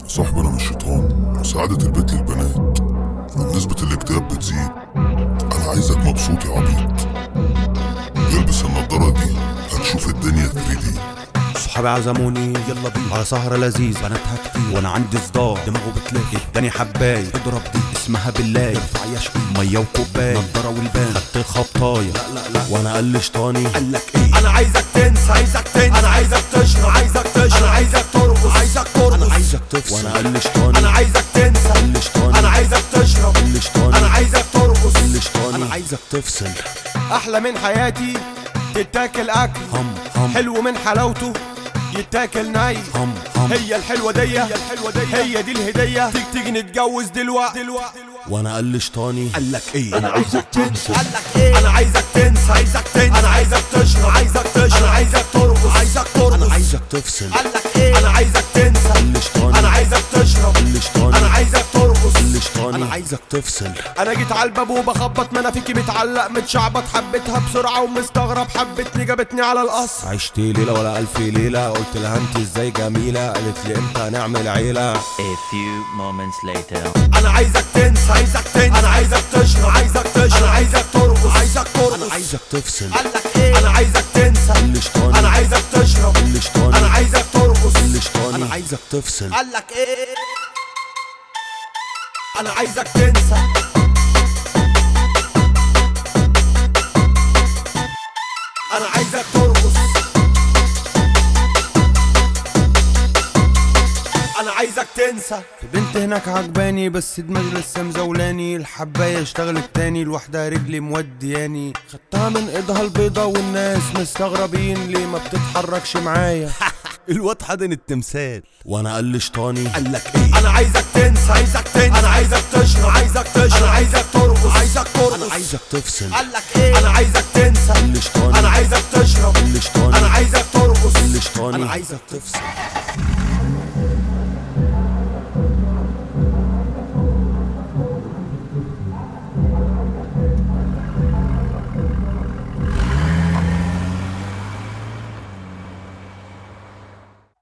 صاحبنا من الشيطان سعادة البيت للبنات ونسبة الاكتئاب بتزيد أنا عايزك مبسوط يا عبيط البس النضارة دي هتشوف الدنيا 3D صحابي عزموني يلا بينا على سهرة لذيذ بناتها كتير وانا عندي صداع دماغه بتلف اداني حباية اضرب دي اسمها بالله ارفع يا شقي مية وكوباية نضارة والبان خدت الخبطاية لا لا لا وانا قلش طاني قال لك ايه انا عايزك تنسى عايزك تنسى انا عايزك تشرب عايزك تشرب انا عايزك ترقص عايزك ترقص انا عايزك تفصل وانا قلش طاني انا عايزك تنسى قلش طاني انا عايزك تشرب قلش طاني انا عايزك ترقص قلش طاني أنا عايزك تفصل احلى من حياتي تتاكل اكل هم هم حلو من حلاوته يتاكل ناي هم هم هي الحلوه دي هي الحلوه دي هي دي الهديه تيجي تيجي نتجوز دلوقتي دلوقتي وانا قلش طاني قال لك ايه انا عايزك تنسى قال لك ايه انا عايزك تنسى عايزك تنسى انا عايزك تشرب عايزك تشرب انا عايزك ترقص عايزك ترقص انا عايزك تفصل قال لك ايه انا عايزك تنسى قلش طاني انا عايزك تشرب قلش طاني انا عايزك ترقص قلش طاني أنا عايزك تفصل انا جيت على الباب وبخبط ما انا فيكي متعلق متشعبط حبيتها بسرعه ومستغرب حبتني جابتني على القصر عشت ليلة ولا ألف ليلة قلت لها انت ازاي جميلة قالت لي امتى هنعمل عيلة A few moments later. انا عايزك تنسى عايزك تنسى انا عايزك تشرب عايزك تشرب انا عايزك ترقص عايزك ترقص انا عايزك تفصل قال لك ايه انا عايزك تنسى قلش طاني انا عايزك تشرب قلش طاني انا عايزك ترقص قلش طاني أنا انا عايزك تفصل قال لك ايه انا عايزك تنسى انا عايزك ترقص انا عايزك تنسى في بنت هناك عجباني بس دماغي لسه مزولاني الحباية اشتغلت تاني لوحدها رجلي مودياني خدتها من ايدها البيضة والناس مستغربين ليه ما بتتحركش معايا الواد حضن التمثال وانا قلش طاني قال لك ايه انا عايزك تنسى عايزك تنسى انا عايزك تشرب عايزك تشرب انا عايزك ترقص عايزك ترقص انا عايزك تفصل قال لك ايه انا عايزك تنسى قلش طاني انا عايزك تشرب قلش طاني انا عايزك ترقص قلش طاني أنا عايزك تفصل